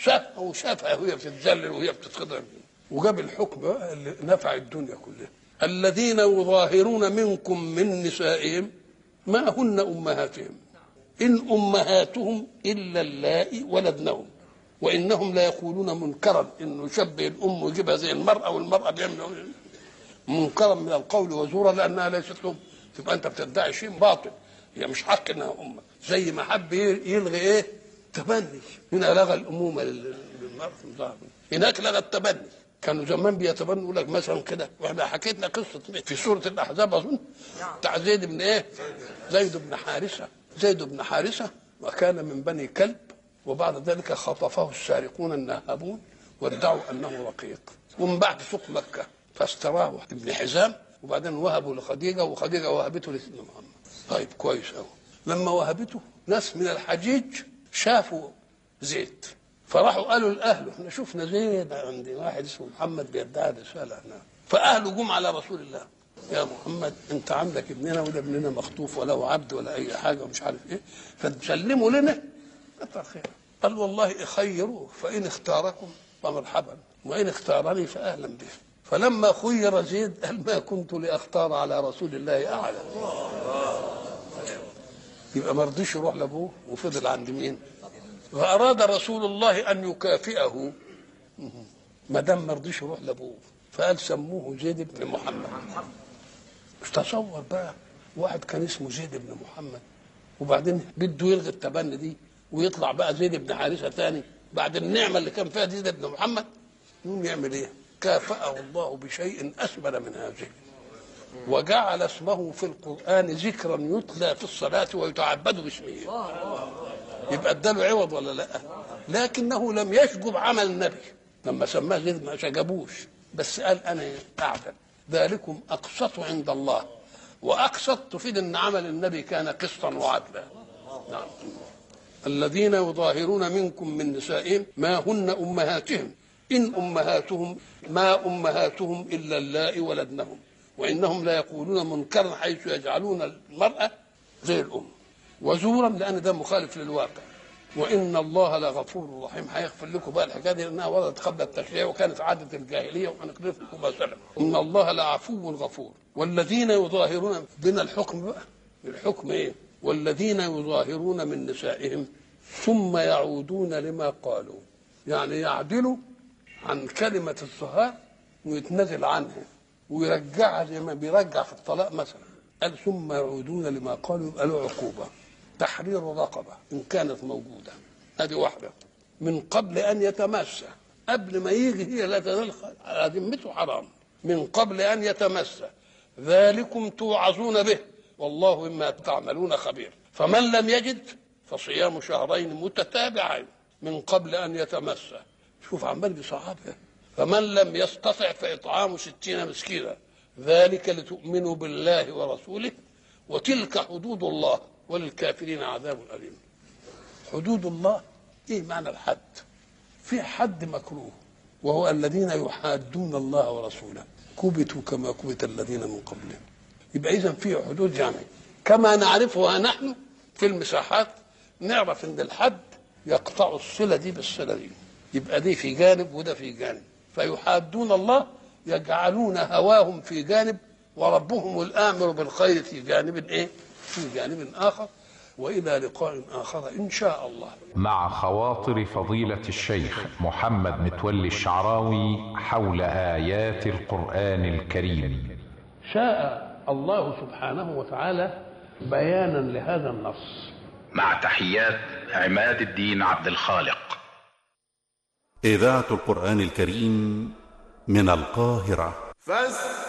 شافها وشافها وهي بتتذلل وهي بتتخضع وجاب الحكم بقى اللي نفع الدنيا كلها الذين يظاهرون منكم من نسائهم ما هن امهاتهم ان امهاتهم الا اللائي ولدنهم وانهم لا يقولون منكرا انه يشبه الام ويجيبها زي المراه والمراه بيعمل منكرا من القول وزورا لانها ليست ام تبقى انت بتدعي شيء باطل هي مش حق انها امه زي ما حب يلغي ايه تبني هنا لغى الامومه لل- للمراه هناك لغى التبني كانوا زمان بيتبنوا يقول لك مثلا كده واحنا حكيتنا قصه في سوره الاحزاب اظن بتاع زيد بن ايه؟ زيد بن حارثه زيد بن حارثه وكان من بني كلب وبعد ذلك خطفه السارقون النهابون وادعوا انه رقيق ومن بعد سوق مكه فاستراه ابن حزام وبعدين وهبوا لخديجه وخديجه وهبته لسيدنا محمد طيب كويس قوي لما وهبته ناس من الحجيج شافوا زيد فراحوا قالوا لاهله احنا شفنا زيد عند واحد اسمه محمد بيدعي رساله هنا فاهله جم على رسول الله يا محمد انت عندك ابننا وده ابننا مخطوف ولا هو عبد ولا اي حاجه ومش عارف ايه فتسلموا لنا كتر خير قال والله خيروه فان اختاركم فمرحبا وان اختارني فاهلا به فلما خير زيد قال ما كنت لاختار على رسول الله احدا يبقى ما رضيش يروح لابوه وفضل عند مين؟ فاراد رسول الله ان يكافئه ما دام ما رضيش يروح لابوه فقال سموه زيد بن محمد مش تصور بقى واحد كان اسمه زيد بن محمد وبعدين بده يلغي التبني دي ويطلع بقى زيد بن حارثه ثاني بعد النعمه اللي كان فيها زيد بن محمد يقوم يعمل ايه؟ كافأه الله بشيء اسبل من هذه وجعل اسمه في القرآن ذكرا يتلى في الصلاة ويتعبد باسمه يبقى اداله عوض ولا لا لكنه لم يشجب عمل النبي لما سماه زيد ما شجبوش بس قال انا اعدل ذلكم اقسط عند الله واقسط تفيد ان عمل النبي كان قسطا وعدلا نعم الذين يظاهرون منكم من نسائهم ما هن امهاتهم ان امهاتهم ما امهاتهم الا اللائي ولدنهم وانهم لا يقولون منكرا حيث يجعلون المراه زي الام وزورا لان ده مخالف للواقع وان الله لغفور رحيم هيغفر لكم بقى الحكايه دي لانها وردت قبل التشريع وكانت عاده الجاهليه وهنقرا لكم ما سلف ان الله لعفو غفور والذين يظاهرون بنا الحكم بقى الحكم ايه والذين يظاهرون من نسائهم ثم يعودون لما قالوا يعني يعدلوا عن كلمه الظهار ويتنازل عنها ويرجعها زي ما بيرجع في الطلاق مثلا قال ثم يعودون لما قالوا يبقى له عقوبه تحرير رقبه ان كانت موجوده هذه واحده من قبل ان يتمسى قبل ما يجي هي لا تنال على ذمته حرام من قبل ان يتمسى ذلكم توعظون به والله بما تعملون خبير فمن لم يجد فصيام شهرين متتابعين من قبل ان يتمسى شوف عمال بيصعبها فمن لم يستطع فإطعام ستين مسكينا ذلك لتؤمنوا بالله ورسوله وتلك حدود الله وللكافرين عذاب أليم حدود الله ايه معنى الحد في حد مكروه وهو الذين يحادون الله ورسوله كبتوا كما كبت الذين من قبلهم يبقى اذا في حدود يعني كما نعرفها نحن في المساحات نعرف ان الحد يقطع الصله دي بالصله دي يبقى دي في جانب وده في جانب فيحادون الله يجعلون هواهم في جانب وربهم الامر بالخير في جانب ايه؟ في جانب اخر والى لقاء اخر ان شاء الله. مع خواطر فضيلة الشيخ محمد متولي الشعراوي حول آيات القرآن الكريم. شاء الله سبحانه وتعالى بيانا لهذا النص. مع تحيات عماد الدين عبد الخالق. إذاعة القرآن الكريم من القاهرة فاستمعوا